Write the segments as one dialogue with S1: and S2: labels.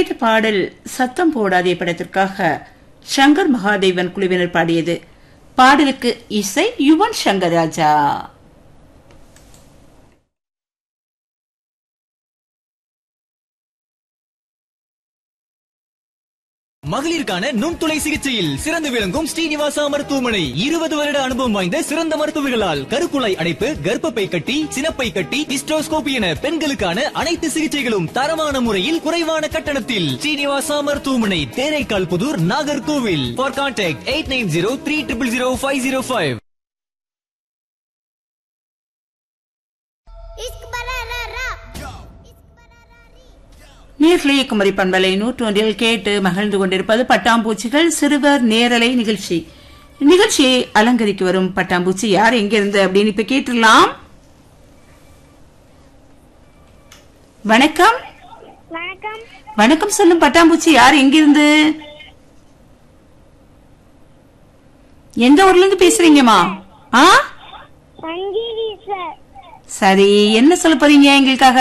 S1: கேட்ட பாடல் சத்தம் போடாதே படத்திற்காக சங்கர் மகாதேவன் குழுவினர் பாடியது பாடலுக்கு இசை யுவன் சங்கர் ராஜா
S2: மகளிருக்கான நுண்துளை சிகிச்சையில் சிறந்து விளங்கும் ஸ்ரீனிவாசா மருத்துவமனை இருபது வருட அனுபவம் வாய்ந்த சிறந்த மருத்துவர்களால் கருக்குழாய் அடைப்பு கர்ப்பப்பை கட்டி சினப்பை கட்டி ஹிஸ்டோஸ்கோபி என பெண்களுக்கான அனைத்து சிகிச்சைகளும் தரமான முறையில் குறைவான கட்டணத்தில் ஸ்ரீனிவாசா மருத்துவமனை Theraikal Puthur Nagercoil for contact eight nine zero three triple zero five zero five
S3: इश्क बड़ा रा रा
S1: நேர்களை குமரி பண்பலை நூற்றொன்றில் கேட்டு மகிழ்ந்து கொண்டிருப்பது பட்டாம்பூச்சிகள் சிறுவர் நேரலை நிகழ்ச்சி நிகழ்ச்சியை அலங்கரிக்க வரும் பட்டாம்பூச்சி யார் எங்கிருந்து அப்படின்னு இப்ப கேட்டுடலாம் வணக்கம்
S3: வணக்கம்
S1: வணக்கம் சொல்லும் பட்டாம்பூச்சி யார் எங்கிருந்து எந்த ஊர்ல இருந்து பேசுறீங்கம்மா ஆ
S3: சங்கீதி சார்
S1: சரி என்ன சொல்ல போறீங்க எங்களுக்காக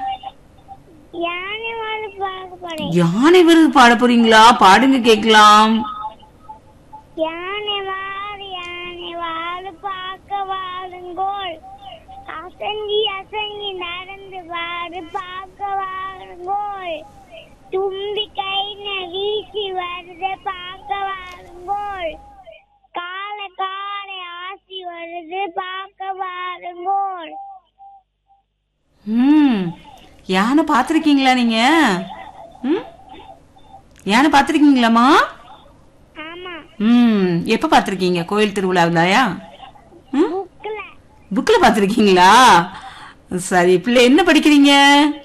S3: யானை வாழ பார்க்க போறேன்
S1: யானை விருது பாட போறீங்களா பாடுங்க கேக்கலாம்
S3: யானை வாழ யானை வாழ பார்க்க வாழுங்கோள் அசங்கி அசங்கி நடந்து வாடு பார்க்க வாழுங்கோள் தும்பி கைன வீசி வருது பார்க்க வாழுங்கோள் கால காலை ஆசி வருது பார்க்க வாழுங்கோள்
S1: ம் யானை பார்த்துருக்கீங்களா நீங்க ம் யானை பார்த்துருக்கீங்களாம்மா
S3: ஆமா
S1: ம் எப்போ பார்த்துருக்கீங்க கோயில் திருவிழாவிலாயா ம்
S3: புக்ல
S1: புக்கில் பார்த்துருக்கீங்களா சரி பிள்ளை என்ன படிக்கிறீங்க